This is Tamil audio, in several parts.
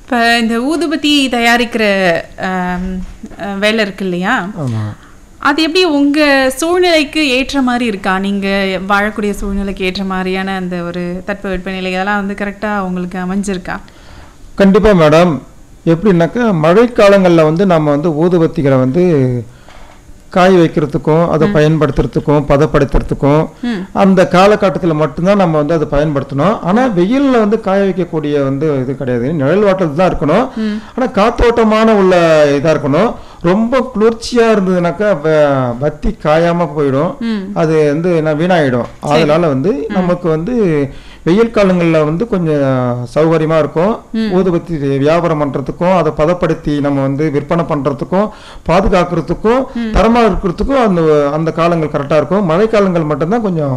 இப்போ இந்த ஊதுபத்தி தயாரிக்கிற ஆம், அஹ், வேலை இருக்கு இல்லையா ஆமாம் அது எப்படி உங்க சூழ்நிலைக்கு ஏற்ற மாதிரி இருக்கா நீங்க வாழக்கூடிய சூழ்நிலைக்கு ஏற்ற மாதிரியான அந்த ஒரு தட்பவெப்பநிலை அதெல்லாம் வந்து கரெக்டா உங்களுக்கு அமைஞ்சிருக்கா கண்டிப்பாக மேடம் எப்படின்னாக்கா மழைக்காலங்களில் வந்து நம்ம வந்து ஊதுபத்திகளை வந்து காய வைக்கிறதுக்கும் அதை பயன்படுத்துறதுக்கும் பதப்படுத்துறதுக்கும் ம். அந்த காலகட்டத்தில் மட்டும்தான் நம்ம வந்து அதை பயன்படுத்தணும் ஆனால் வெயிலில் வந்து காய வைக்கக்கூடிய வந்து இது கிடையாது நிழல் வாட்டத்தில் தான் இருக்கணும் ஆனால் காத்தோட்டமான உள்ள இதாக இருக்கணும் ரொம்ப குளிர்ச்சியாக இருந்ததுனாக்கா வ- பத்தி காயாமல் போயிடும் ம் அது வந்து என்ன வீணாயிடும் அதனால வந்து நமக்கு வந்து வெயில் காலங்களில் வந்து கொஞ்சம் சௌகரியமா இருக்கும் ஊதுபத்தி வியாபாரம் பண்றதுக்கும் அதை பதப்படுத்தி நம்ம வந்து விற்பனை பண்றதுக்கும் பாதுகாக்கிறதுக்கும் தரமா இருக்கிறதுக்கும் அந்த அந்த காலங்கள் கரெக்டா இருக்கும் மழைக்காலங்கள் மட்டும்தான் கொஞ்சம்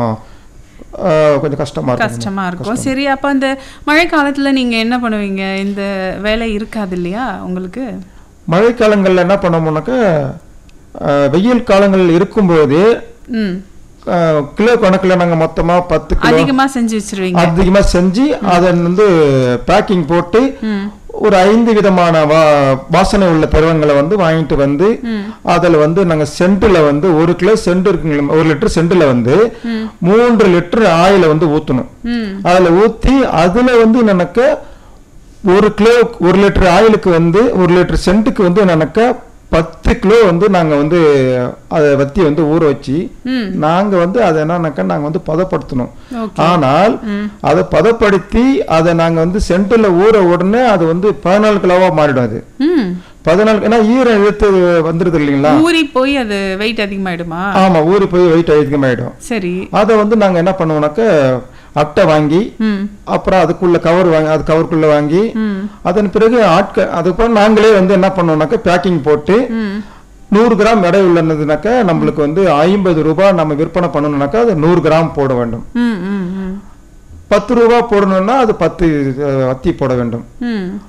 ஆஹ், கொஞ்சம் கஷ்டமா இருக்கும் கஷ்டமா இருக்கும் சரி அப்ப அந்த மழை காலத்துல நீங்க என்ன பண்ணுவீங்க இந்த வேலை இருக்காது இல்லையா உங்களுக்கு மழைக்காலங்கள்ல என்ன பண்ணோம்னாக்கா ஆஹ், வெயில் காலங்கள் இருக்கும்போது ம் ஆஹ், கிலோ கணக்குல நாங்க மொத்தமா பத்து கிலோ அதிகமா செஞ்சு வச்சிருவீங்க அதிகமா செஞ்சு அதை வந்து பேக்கிங் போட்டு ம் ஒரு ஐந்து விதமான வா வாசனை உள்ள திரவங்களை வந்து வாங்கிட்டு வந்து ம் அதில் வந்து நாங்கள் சென்டில் வந்து ஒரு கிலோ சென்ட் இருக்குங்களா ஒரு லிட்டர் சென்டில் வந்து மூன்று லிட்டர் ஆயிலை வந்து ஊற்றணும் ம் அதில் ஊற்றி அதில் வந்து எனக்கு ஒரு கிலோ ஒரு லிட்டர் ஆயிலுக்கு வந்து ஒரு லிட்டர் சென்ட்டுக்கு வந்து எனக்கு பத்து கிலோ வந்து நாங்கள் வந்து அதை வத்தி வந்து ஊற வச்சு ம் நாங்கள் வந்து அதை என்னன்னாக்கா நாங்கள் வந்து பதப்படுத்தணும் ஓகே ஆனால் ம் அதை பதப்படுத்தி அதை நாங்க வந்து சென்டர்ல ஊற உடனே அது வந்து பதினாலு கிலோவா மாறிடும் அது ம் பதினாலு ஏன்னா ஈரம் இழுத்து வந்துருது இல்லைங்களா ஊறி போய் அது வெயிட் அதிகமாயிடுமா ஆமா ஊறி போய் வெயிட் அதிகமாயிடும் சரி அதை வந்து நாங்க என்ன பண்ணுவோம்னாக்க அட்டை வாங்கி ம் அப்புறம் அதுக்குள்ள கவர் வாங்கி அது கவருக்குள்ள வாங்கி ம் அதன் பிறகு ஆட்க அதுக்கப்புறம் நாங்களே வந்து என்ன பண்ணுவோம்னாக்க பேக்கிங் போட்டு ம் நூறு கிராம் எடை உள்ளதுனாக்க நம்மளுக்கு வந்து ஐம்பது ரூபாய் நம்ம விற்பனை பண்ணணும்னாக்கா அது நூறு கிராம் போட வேண்டும் ம் ம் ம் பத்து ரூபாய் போடணும்னா அது பத்து அஹ், வத்தி போட வேண்டும் ம்